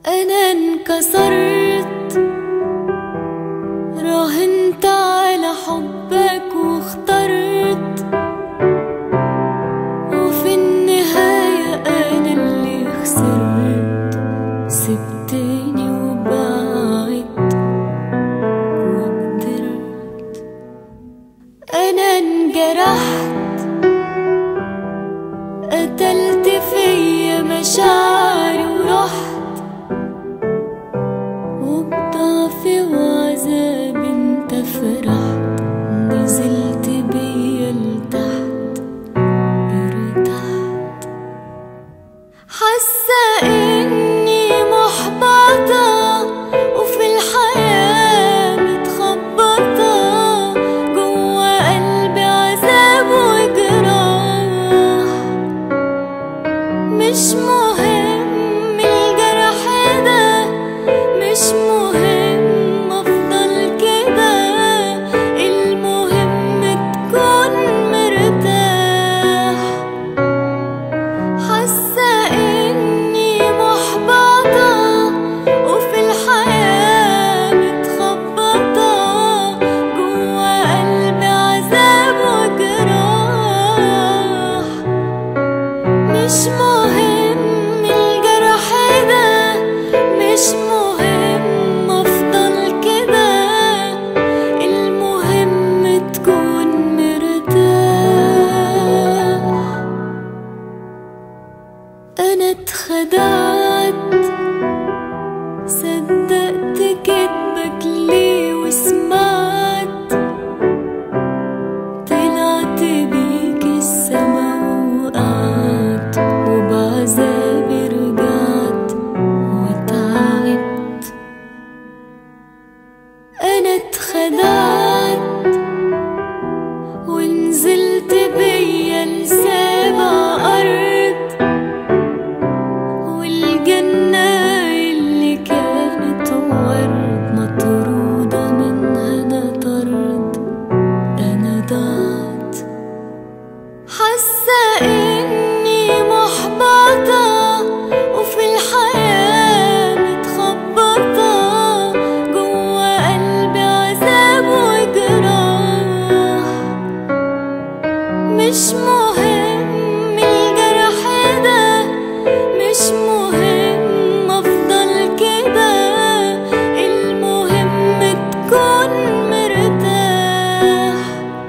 أنا انكسرت راهنت على حبك واخترت وفي النهاية أنا اللي خسرت سبتني وبعدت وقدرت أنا انجرحت قتلت فيا مشاعري ورحت وبضعفي وعذابي انت فرحت نزلت بيا لتحت ارتحت حاسة اني محبطة وفي الحياة متخبطة جوا قلبي عذاب وجراح مش مهم الجرح ده مش مهم افضل كده المهم تكون مرتاح حاسة اني محبطة وفي الحياة متخبطة جوا قلبي عذاب وجراح مش مهم الجرح ده مش مهم افضل كده المهم تكون مرتاح انا اتخدعت صدقت كدبك ليه وسمعت طلعت بيك السما وقعت وبعذابي رجعت وتعبت انا اتخدعت ونزلت بيا لسابع ارض والجنة اللي كانت ورد مطرودة منها أنا طرد أنا ضعت حاسة إني محبطة وفي الحياة متخبطة جوا قلبي عذاب وجراح مش مهم الجرح ده مش مهم افضل كده المهم تكون مرتاح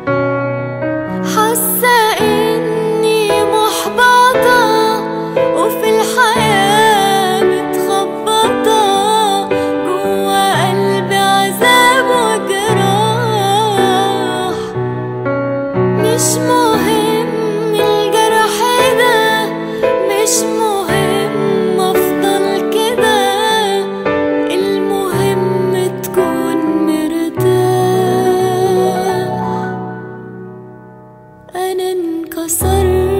حاسة اني محبطة وفي الحياة متخبطة جوا قلبي عذاب وجراح مش مهم الجرح ده مش مهم افضل كده المهم تكون مرتاح انا انكسرت